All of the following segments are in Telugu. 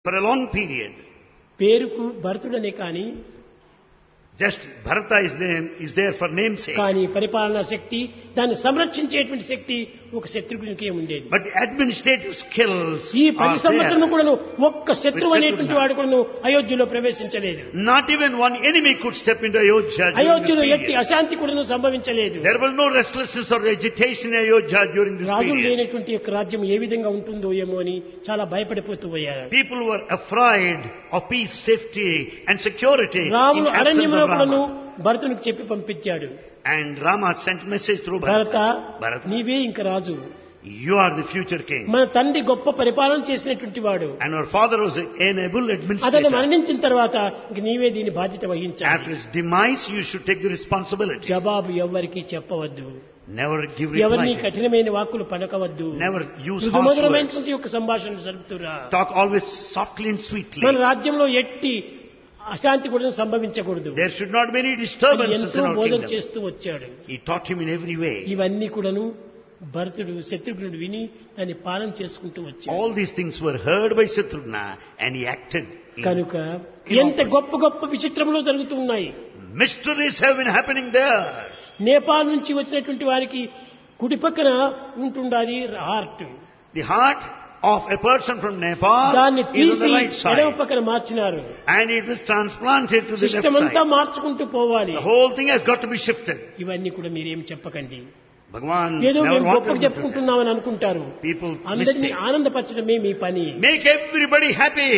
for a long period. పేరుకు భరతుడనే కాని Just Bharata is there, is there for namesake. కానీ పరిపాలనా శక్తి దాన్ని సంరక్షించేటువంటి శక్తి ఒక శత్రుఘ్నునికే ఉండేది But the administrative skills ఈ పది are సంవత్సరం there. కూడాను ఒక్క శత్రువు With అనేటువంటి శత్రుఘ్న. వాడు కూడాను అయోధ్యలో ప్రవేశించలేదు Not even one enemy could step into Ayodhya during this అయోధ్యలో ఎట్టి period. అశాంతి కూడాను సంభవించలేదు There was no restlessness or agitation in Ayodhya during this రాజులు period. లేనటువంటి యొక్క రాజ్యం ఏ విధంగా ఉంటుందో ఏమో అని చాలా భయపడిపోతూ పోయారు People were afraid of peace, safety and security in రాముడు absence అరణ్యంలో of కూడాను Rama. భరతునికి చెప్పి పంపించాడు And Rama sent message through Bharata Bharata. Bharata, నీవే ఇంక రాజు you are the future king. మన తండ్రి గొప్ప పరిపాలన చేసినటువంటి వాడు And our father was an able అతను administrator. మరణించిన తర్వాత ఇంక నీవే దీని బాధ్యత After వహించాలి his demise, you should take the responsibility. జవాబు ఎవ్వరికి చెప్పవద్దు Never give ఎవరిని reply. కఠినమైన వాక్కులు పలకవద్దు Never use harsh words. మృదుమధురమైనటువంటి యొక్క సంభాషణ జరుపుతురా Talk always softly and sweetly. మన రాజ్యంలో ఎట్టి అశాంతి కూడా సంభవించకూడదు There should not be any అని disturbances ఎంతో in our బోధన kingdom. చేస్తూ వచ్చాడు He taught him in every way. ఇవన్నీ కూడాను భరతుడు శత్రుఘ్నుడు విని దాన్ని పాలన చేసుకుంటూ వచ్చాడు All these things were heard by Shatrughna and he acted. in- కనుక ఎంత గొప్ప గొప్ప విచిత్రములు జరుగుతూ ఉన్నాయి Mysteries have been happening there. Nepal నుంచి వచ్చినటువంటి వారికి కుడి పక్కన ఉంటుండాలి heart The heart of a person from Nepal దాన్ని is on తీసి the right ఎడమ side. పక్కన మార్చినారు And it was transplanted to the left system అంతా side. మార్చుకుంటూ పోవాలి The whole thing has got to be shifted. ఇవన్నీ కూడా మీరేం చెప్పకండి Bhagwan ఏదో never మేము wanted గొప్పగా them to do చెప్పుకుంటున్నామని అనుకుంటారు that. People అందరినీ mistake. ఆనందపరచడమే మీ పని Make everybody happy.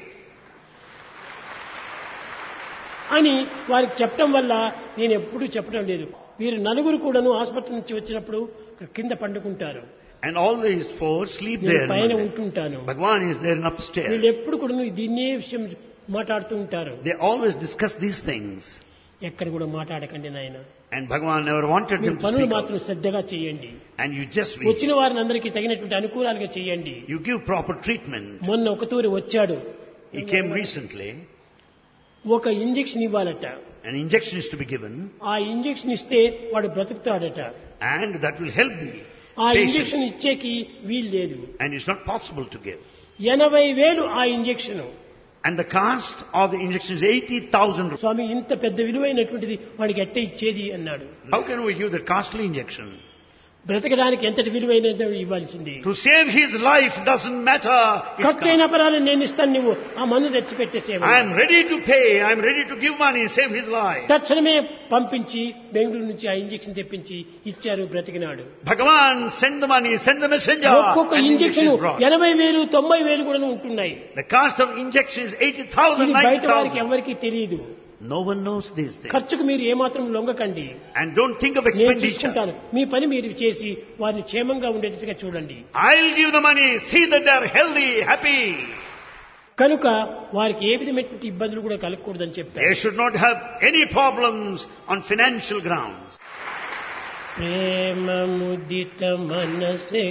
అని వారికి చెప్పడం వల్ల నేను ఎప్పుడూ చెప్పడం లేదు వీరు నలుగురు కూడాను ఆసుపత్రి నుంచి వచ్చినప్పుడు కింద పండుకుంటారు And all these four sleep నేను there. పైన Monday. ఉంటుంటాను Bhagwan is there in వీళ్ళు upstairs. ఎప్పుడు కూడా దీన్నే విషయం మాట్లాడుతూ ఉంటారు They always discuss these things. ఎక్కడ కూడా మాట్లాడకండి నాయన And Bhagwan never wanted మీరు them to పనులు speak. మాత్రం శ్రద్ధగా చేయండి And you just read. వచ్చిన వారిని అందరికీ తగినటువంటి అనుకూలాలుగా చేయండి You give proper treatment. మొన్న ఒక తూరి వచ్చాడు He came recently. ఒక ఇంజెక్షన్ ఇవ్వాలట An injection is to be given. ఆ ఇంజెక్షన్ ఇస్తే వాడు బ్రతుకుతాడట And that will help the ఆ patient. ఇంజెక్షన్ ఇచ్చేకి వీలు లేదు And it's not possible to give. ఎనభై వేలు ఆ injection And the cost of the injection is 80,000 rupees. స్వామి ఇంత పెద్ద విలువైనటువంటిది వాడికి ఎట్ట ఇచ్చేది అన్నాడు How can we give the costly injection? బ్రతకడానికి ఎంతటి విలువైనది ఇవ్వాల్సింది To save his life doesn't matter. It's ఖర్చు అయిన పరాలు నేను ఇస్తాను నువ్వు ఆ మందు తెచ్చి పెట్టేసేవా I am ready to pay. I am ready to give money, save his life. తక్షణమే పంపించి బెంగళూరు నుంచి ఆ ఇంజెక్షన్ తెప్పించి ఇచ్చారు బ్రతికినాడు Bhagavan, send the money, send the messenger. ఒక్కొక్క And injection injection is brought. ఎనభై వేలు తొంభై వేలు కూడా ఉంటున్నాయి The cost of injection is 80,000, ఇది బయట వారికి 90,000. ఎవరికి తెలియదు No one knows these things. ఖర్చుకు మీరు ఏమాత్రం లొంగకండి And don't think of నేను expenditure. తీసుకుంటాను మీ పని మీరు చేసి వారిని క్షేమంగా ఉండేట్టుగా చూడండి I'll give the money. See that they're healthy, happy. కనుక వారికి ఏ విధమైనటువంటి ఇబ్బందులు కూడా కలగకూడదని చెప్పారు They should not have any problems on financial grounds. ప్రేమ ముదిత మనసే